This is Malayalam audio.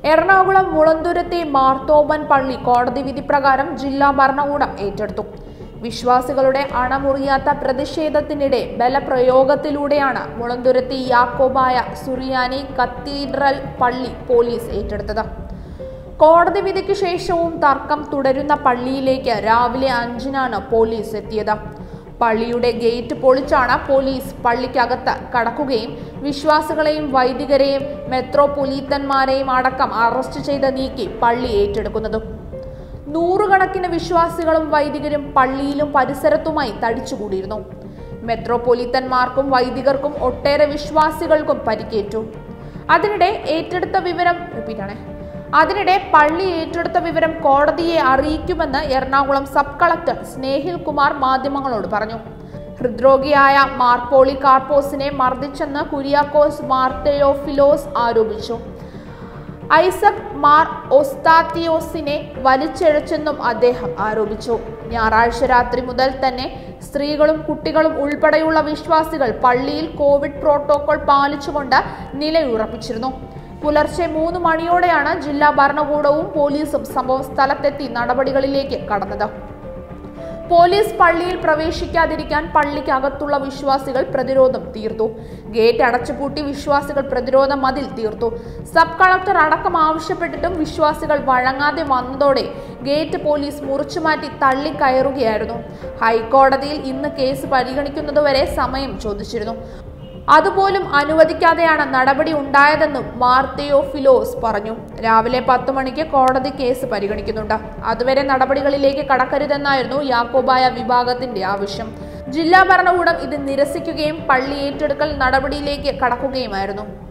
എറണാകുളം മുളന്തുരത്തെ മാർത്തോബൻ പള്ളി കോടതി വിധി പ്രകാരം ജില്ലാ ഭരണകൂടം ഏറ്റെടുത്തു വിശ്വാസികളുടെ അണമുറിയാത്ത പ്രതിഷേധത്തിനിടെ ബലപ്രയോഗത്തിലൂടെയാണ് മുളന്തുരത്തെ യാക്കോബായ സുറിയാനി കത്തീഡ്രൽ പള്ളി പോലീസ് ഏറ്റെടുത്തത് കോടതി വിധിക്ക് ശേഷവും തർക്കം തുടരുന്ന പള്ളിയിലേക്ക് രാവിലെ അഞ്ചിനാണ് പോലീസ് എത്തിയത് പള്ളിയുടെ ഗേറ്റ് പൊളിച്ചാണ് പോലീസ് പള്ളിക്കകത്ത് കടക്കുകയും വിശ്വാസികളെയും വൈദികരെയും മെത്രോപൊലീത്തന്മാരെയും അടക്കം അറസ്റ്റ് ചെയ്ത് നീക്കി പള്ളി ഏറ്റെടുക്കുന്നതും നൂറുകണക്കിന് വിശ്വാസികളും വൈദികരും പള്ളിയിലും പരിസരത്തുമായി തടിച്ചുകൂടിയിരുന്നു മെത്രോപൊലീത്തന്മാർക്കും വൈദികർക്കും ഒട്ടേറെ വിശ്വാസികൾക്കും പരിക്കേറ്റു അതിനിടെ ഏറ്റെടുത്ത വിവരം റിപ്പീറ്റാണേ അതിനിടെ പള്ളി ഏറ്റെടുത്ത വിവരം കോടതിയെ അറിയിക്കുമെന്ന് എറണാകുളം സബ് കളക്ടർ സ്നേഹിൽ കുമാർ മാധ്യമങ്ങളോട് പറഞ്ഞു ഹൃദ്രോഗിയായ മാർപോളി കാർപ്പോസിനെ മർദ്ദിച്ചെന്ന് കുര്യാക്കോസ് മാർത്തയോഫിലോസ് ആരോപിച്ചു ഐസക് മാർ ഒസ്താത്തിയോസിനെ വലിച്ചിഴച്ചെന്നും അദ്ദേഹം ആരോപിച്ചു ഞായറാഴ്ച രാത്രി മുതൽ തന്നെ സ്ത്രീകളും കുട്ടികളും ഉൾപ്പെടെയുള്ള വിശ്വാസികൾ പള്ളിയിൽ കോവിഡ് പ്രോട്ടോകോൾ പാലിച്ചുകൊണ്ട് നിലയുറപ്പിച്ചിരുന്നു പുലർച്ചെ മൂന്ന് മണിയോടെയാണ് ജില്ലാ ഭരണകൂടവും പോലീസും സംഭവ സ്ഥലത്തെത്തി നടപടികളിലേക്ക് കടന്നത് പോലീസ് പള്ളിയിൽ പ്രവേശിക്കാതിരിക്കാൻ പള്ളിക്കകത്തുള്ള വിശ്വാസികൾ പ്രതിരോധം തീർത്തു ഗേറ്റ് അടച്ചുപൂട്ടി വിശ്വാസികൾ പ്രതിരോധ മതിൽ തീർത്തു സബ് കളക്ടർ അടക്കം ആവശ്യപ്പെട്ടിട്ടും വിശ്വാസികൾ വഴങ്ങാതെ വന്നതോടെ ഗേറ്റ് പോലീസ് മുറിച്ചുമാറ്റി തള്ളിക്കയറുകയായിരുന്നു ഹൈക്കോടതിയിൽ ഇന്ന് കേസ് പരിഗണിക്കുന്നതുവരെ സമയം ചോദിച്ചിരുന്നു അതുപോലും അനുവദിക്കാതെയാണ് നടപടി ഉണ്ടായതെന്നും മാർത്തിയോഫിലോസ് പറഞ്ഞു രാവിലെ പത്ത് മണിക്ക് കോടതി കേസ് പരിഗണിക്കുന്നുണ്ട് അതുവരെ നടപടികളിലേക്ക് കടക്കരുതെന്നായിരുന്നു യാക്കോബായ വിഭാഗത്തിന്റെ ആവശ്യം ജില്ലാ ഭരണകൂടം ഇത് നിരസിക്കുകയും പള്ളി ഏറ്റെടുക്കൽ നടപടിയിലേക്ക് കടക്കുകയുമായിരുന്നു